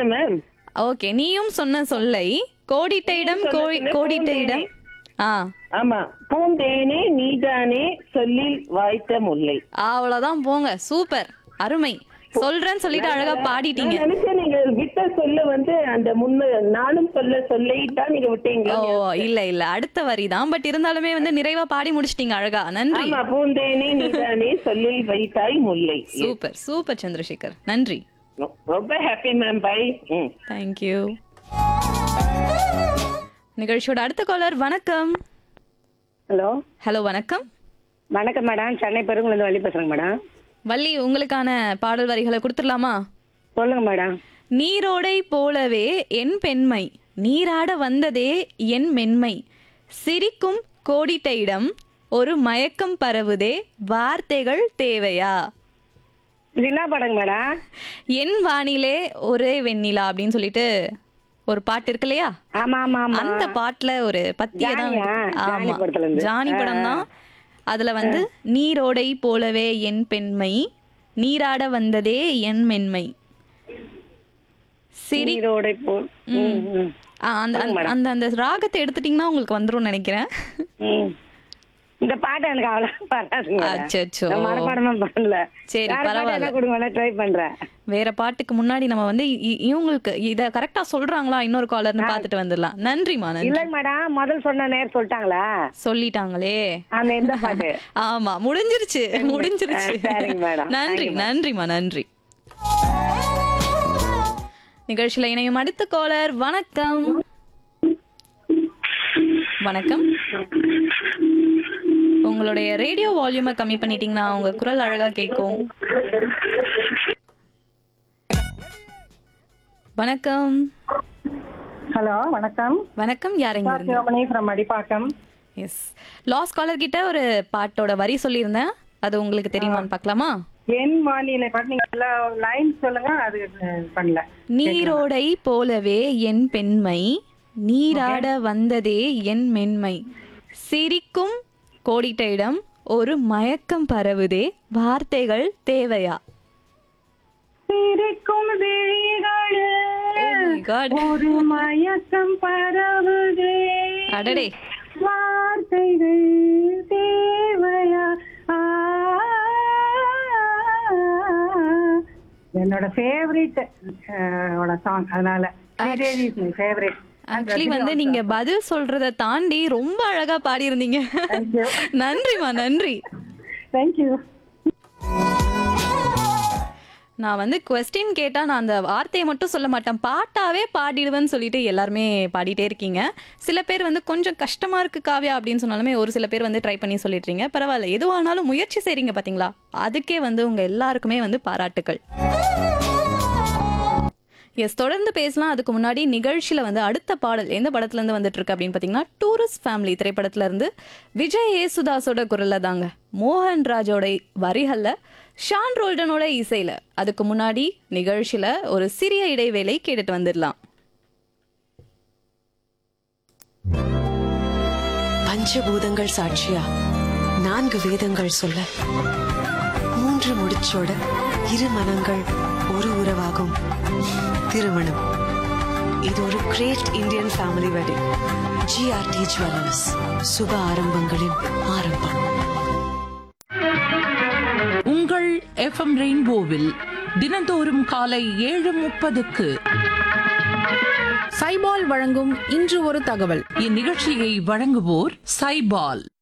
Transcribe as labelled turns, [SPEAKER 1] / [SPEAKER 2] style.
[SPEAKER 1] சொன்னேன் ma'am
[SPEAKER 2] okay நீயும் சொன்ன சொல்லை கோடிட்ட இடம் கோடி
[SPEAKER 1] சொன்ன
[SPEAKER 2] கோடிட்ட இடம் ஆ
[SPEAKER 1] ஆமா பூந்தேனே நீதானே சொல்லில் வாய்த்த முல்லை
[SPEAKER 2] அவ்வளவுதான் போங்க சூப்பர் அருமை சொல்றேன்னு சொல்லிட்டு அழகா பாடிட்டீங்க
[SPEAKER 1] நான் நினைச்சேன் நீங்க விட்ட சொல்ல வந்து அந்த முன்ன நானும் சொல்ல சொல்லை தான் நீங்க விட்டீங்க
[SPEAKER 2] ஓ இல்ல இல்ல அடுத்த வரி தான் பட் இருந்தாலுமே வந்து நிறைவா பாடி முடிச்சிட்டீங்க அழகா நன்றி
[SPEAKER 1] ஆமா பூந்தேனே நீதானே சொல்லில் வைத்தாய் முல்லை
[SPEAKER 2] சூப்பர் சூப்பர் சந்திரசேகர் நன்றி
[SPEAKER 1] ரொம்ப ஹாப்பி மேம் பை ம்
[SPEAKER 2] தேங்க்யூ நிகழ்ச்சியோட அடுத்த காலர் வணக்கம்
[SPEAKER 3] ஹலோ
[SPEAKER 2] ஹலோ வணக்கம்
[SPEAKER 3] வணக்கம் மேடம் சென்னை பெருங்குலேருந்து வழி பேசுறேங்க மேடம்
[SPEAKER 2] வள்ளி உங்களுக்கான பாடல் வரிகளை கொடுத்துடலாமா
[SPEAKER 3] சொல்லுங்க மேடம்
[SPEAKER 2] நீரோடை போலவே என் பெண்மை நீராட வந்ததே என் மென்மை சிரிக்கும் கோடிட்ட இடம் ஒரு மயக்கம் பரவுதே வார்த்தைகள் தேவையா
[SPEAKER 3] இது என்ன படங்க மேடம்
[SPEAKER 2] என் வானிலே ஒரே வெண்ணிலா அப்படின்னு சொல்லிட்டு ஒரு பாட்டு இருக்கு இல்லையா
[SPEAKER 3] ஆமா ஆமா ஆமா
[SPEAKER 2] அந்த பாட்டுல ஒரு பத்திய தான்
[SPEAKER 3] ஜானியா? ஜானி
[SPEAKER 2] ஆமா
[SPEAKER 3] படத்துல இருந்து.
[SPEAKER 2] ஜானி படம் தான் அதுல வந்து நீரோடை போலவே என் பெண்மை நீராட வந்ததே என் மென்மை சிரி
[SPEAKER 3] நீரோடை போ ம், ம்,
[SPEAKER 2] ஆ, அந்த அந்த- அந்த அந்த ராகத்தை எடுத்துட்டீங்கன்னா உங்களுக்கு வந்துரும் நினைக்கிறேன்
[SPEAKER 3] ம். இந்த பாட்டு எனக்கு அவ்வளோ வராதுங்க மேடம்.
[SPEAKER 2] அச்சச்சோ.
[SPEAKER 3] நான் மனப்பாடமா பண்ணல
[SPEAKER 2] சரி,
[SPEAKER 3] வேற பாட்டு
[SPEAKER 2] பரவாயில்ல.
[SPEAKER 3] என்ன கொடுங்க வேணா ட்ரை பண்றேன்
[SPEAKER 2] வேற பாட்டுக்கு முன்னாடி நம்ம வந்து இ- இ- இவங்களுக்கு இத கரெக்டா சொல்றாங்களா இன்னொரு காலர்னு பாத்துட்டு வந்துடலாம் நன்றிமா நன்றி
[SPEAKER 3] இல்லைங்க மேடம் முதல் சொன்ன நேர் சொல்லிட்டாங்களா
[SPEAKER 2] சொல்லிட்டாங்களே
[SPEAKER 3] அந்த இந்த பாட்டு
[SPEAKER 2] ஆமா முடிஞ்சிருச்சு முடிஞ்சிருச்சு
[SPEAKER 3] ஆ, சரிங்க மேடம்.
[SPEAKER 2] நன்றி
[SPEAKER 3] Thank you,
[SPEAKER 2] நன்றிமா நன்றி நிகழ்ச்சியில இணையும் அடுத்த காலர் வணக்கம் வணக்கம் உங்களுடைய ரேடியோ வால்யூமை கம்மி பண்ணிட்டீங்கன்னா உங்க குரல் அழகா கேட்கும் வணக்கம்
[SPEAKER 4] ஹலோ வணக்கம்
[SPEAKER 2] வணக்கம் யாருங்க இருந்து
[SPEAKER 4] Sivamani from Adipakkam
[SPEAKER 2] yes last caller கிட்ட ஒரு பாட்டோட வரி சொல்லியிருந்தேன் அது உங்களுக்கு தெரியுமான்னு பார்க்கலாமா
[SPEAKER 4] என் வானிலை பாட்டு நீங்க எல்லா லைன் சொல்லுங்க அது அஹ், பண்ணல
[SPEAKER 2] நீரோடை போலவே என் பெண்மை நீராட வந்ததே என் மென்மை சிரிக்கும் கோடிட்ட இடம் ஒரு மயக்கம் பரவுதே வார்த்தைகள் தேவையா
[SPEAKER 4] சிரிக்கும் விழிகளில்
[SPEAKER 2] Oh my God.
[SPEAKER 4] ஒரு மயக்கம் பரவுதே
[SPEAKER 2] அடடே
[SPEAKER 4] வார்த்தைகள் தேவையா ஆ, என்னோட ஃபேவரட் சாங் அதனால ஃபேவரட்
[SPEAKER 2] ஆக்சுவலி வந்து நீங்க பதில் சொல்றத தாண்டி ரொம்ப அழகா பாடியிருந்தீங்க நன்றிமா நன்றி
[SPEAKER 4] தேங்க்யூ
[SPEAKER 2] நான் வந்து கொஸ்டின் கேட்டா நான் அந்த வார்த்தையை மட்டும் சொல்ல மாட்டேன் பாட்டாவே பாடிடுவேன்னு சொல்லிட்டு எல்லாருமே பாடிட்டே இருக்கீங்க சில பேர் வந்து கொஞ்சம் கஷ்டமா இருக்கு காவியா அப்படின்னு சொன்னாலுமே ஒரு சில பேர் வந்து ட்ரை பண்ணி சொல்லிடுறீங்க பரவாயில்ல எதுவானாலும் முயற்சி செய்றீங்க பாத்தீங்களா அதுக்கே வந்து உங்க எல்லாருக்குமே வந்து பாராட்டுக்கள் எஸ் தொடர்ந்து பேசலாம் அதுக்கு முன்னாடி நிகழ்ச்சியில வந்து அடுத்த பாடல் எந்த படத்துல இருந்து வந்துட்டு இருக்கு அப்படின்னு பாத்தீங்கன்னா டூரிஸ்ட் ஃபேமிலி திரைப்படத்துல இருந்து விஜய் ஏசுதாஸோட குரல்ல தாங்க மோகன் ராஜோட வரிகள்ல ஷான் ரோல்டனோட இசையில அதுக்கு முன்னாடி நிகழ்ச்சியில ஒரு சிறிய இடைவேளை கேட்டுட்டு வந்துடலாம்
[SPEAKER 5] பஞ்சபூதங்கள் சாட்சியா நான்கு வேதங்கள் சொல்ல மூன்று முடிச்சோட இரு மனங்கள் ஒரு உறவாகும் திருமணம் இது ஒரு great Indian family wedding GRT jewellers சுப ஆரம்பங்களின் ஆரம்பம்
[SPEAKER 6] உங்கள் எஃப்எம் ரெயின்போவில் தினந்தோறும் காலை ஏழு முப்பதுக்கு
[SPEAKER 7] சைபால் வழங்கும் இன்று ஒரு தகவல்
[SPEAKER 6] இந்நிகழ்ச்சியை வழங்குவோர் சைபால்